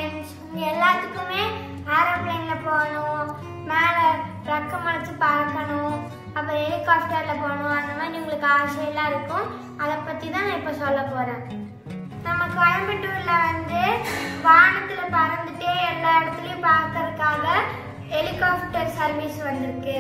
friends உங்க எல்லாத்துக்குமே ஏரோப்ளேன்ல போகணும் மேலே ரெக்கம் வச்சு பறக்கணும் அப்புறம் ஹெலிகாப்டர்ல போகணும் அந்த மாதிரி உங்களுக்கு ஆசையெல்லாம் இருக்கும் அதை பத்தி தான் நான் இப்போ சொல்ல போறேன் நம்ம கோயம்புத்தூர்ல வந்து வானத்துல பறந்துட்டே எல்லா இடத்துலயும் பார்க்கறதுக்காக ஹெலிகாப்டர் சர்வீஸ் வந்திருக்கு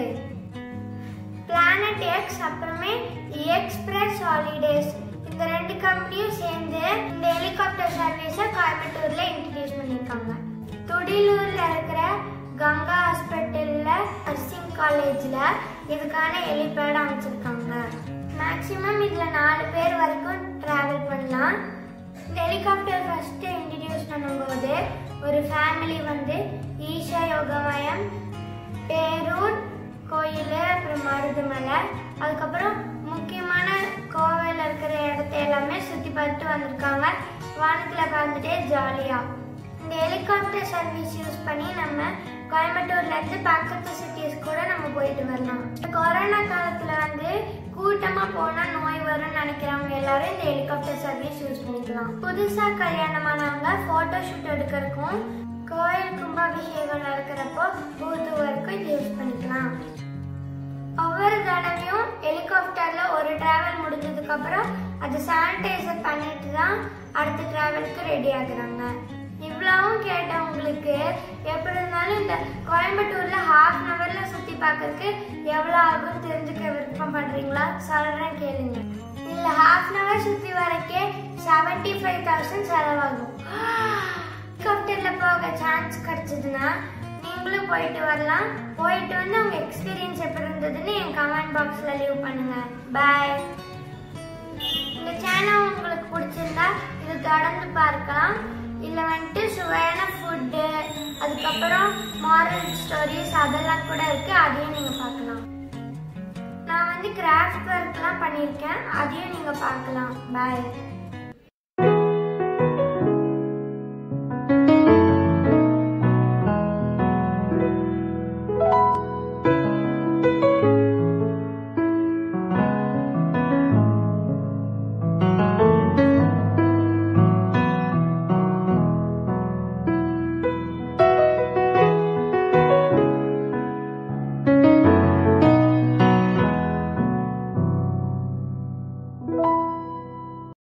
பிளானட் எக்ஸ் அப்புறமே எக்ஸ்பிரஸ் ஹாலிடேஸ் இந்த ரெண்டு கம்பெனியும் சேர்ந்து இந்த ஹெலிகாப்டர் சர்வீஸை கோயம்புத்தூர்ல இன்ட்ரடியூஸ் பண்ணியிருக்காங்க துடிலூர்ல இருக்கிற கங்கா ஹாஸ்பிட்டல்ல நர்சிங் காலேஜ்ல இதுக்கான ஹெலிபேட் அமைச்சிருக்காங்க மேக்ஸிமம் இதுல நாலு பேர் வரைக்கும் டிராவல் பண்ணலாம் இந்த ஹெலிகாப்டர் ஃபர்ஸ்ட் இன்ட்ரடியூஸ் பண்ணும்போது ஒரு ஃபேமிலி வந்து ஈஷா யோகமயம் பேரூர் கோயில் அப்புறம் மருதுமலை அதுக்கப்புறம் முக்கியமான கோவில் இருக்கிற இடத்த எல்லாமே சுற்றி பார்த்துட்டு வந்திருக்காங்க வானத்தில் பறந்துட்டே ஜாலியாக இந்த ஹெலிகாப்டர் சர்வீஸ் யூஸ் பண்ணி நம்ம கோயம்புத்தூர்ல இருந்து பக்கத்து சிட்டிஸ் கூட நம்ம போயிட்டு வரலாம் இந்த கொரோனா காலத்துல வந்து கூட்டமா போனா நோய் வரும்னு நினைக்கிறவங்க எல்லாரும் இந்த ஹெலிகாப்டர் சர்வீஸ் யூஸ் பண்ணிக்கலாம் புதுசா கல்யாணமானவங்க போட்டோ ஷூட் எடுக்கிறதுக்கும் கோயில் கும்பாபிஷேகம் நடக்கிறப்போ பூத்து வரைக்கும் இது யூஸ் பண்ணிக்கலாம் ஒவ்வொரு தடவையும் ஹெலிகாப்டர்ல ஒரு டிராவல் முடிஞ்சதுக்கு அப்புறம் அது சானிடைசர் பண்ணிட்டு தான் அடுத்த டிராவலுக்கு ரெடி ஆகுறாங்க இவ்வளவும் கேட்ட உங்களுக்கு எப்படி இருந்தாலும் இந்த கோயம்புத்தூர்ல ஹாஃப் அன் ஹவர்ல சுத்தி பார்க்கறதுக்கு எவ்வளவு ஆகும் தெரிஞ்சுக்க விருப்பம் பண்றீங்களா சொல்றேன் கேளுங்க இல்ல ஹாஃப் அன் ஹவர் சுத்தி வரக்கே செவன்டி ஃபைவ் தௌசண்ட் செலவாகும் ஹெலிகாப்டர்ல போக சான்ஸ் கிடைச்சதுன்னா நீங்களும் போயிட்டு வரலாம் போயிட்டு வந்து உங்க எக்ஸ்பீரியன்ஸ் எப்படி இருந்ததுன்னு என் கமெண்ட் பாக்ஸ்ல லீவ் பண்ணுங்க பாய் இந்த சேனல் உங்களுக்கு பிடிச்சிருந்தா இது தொடர்ந்து பார்க்கலாம் இல்ல வந்துட்டு சுவையான ஃபுட்டு அதுக்கப்புறம் மாரல் ஸ்டோரிஸ் அதெல்லாம் கூட இருக்கு அதையும் நீங்க பார்க்கலாம் நான் வந்து கிராஃப்ட் ஒர்க்லாம் பண்ணியிருக்கேன் அதையும் நீங்க பார்க்கலாம் பாய்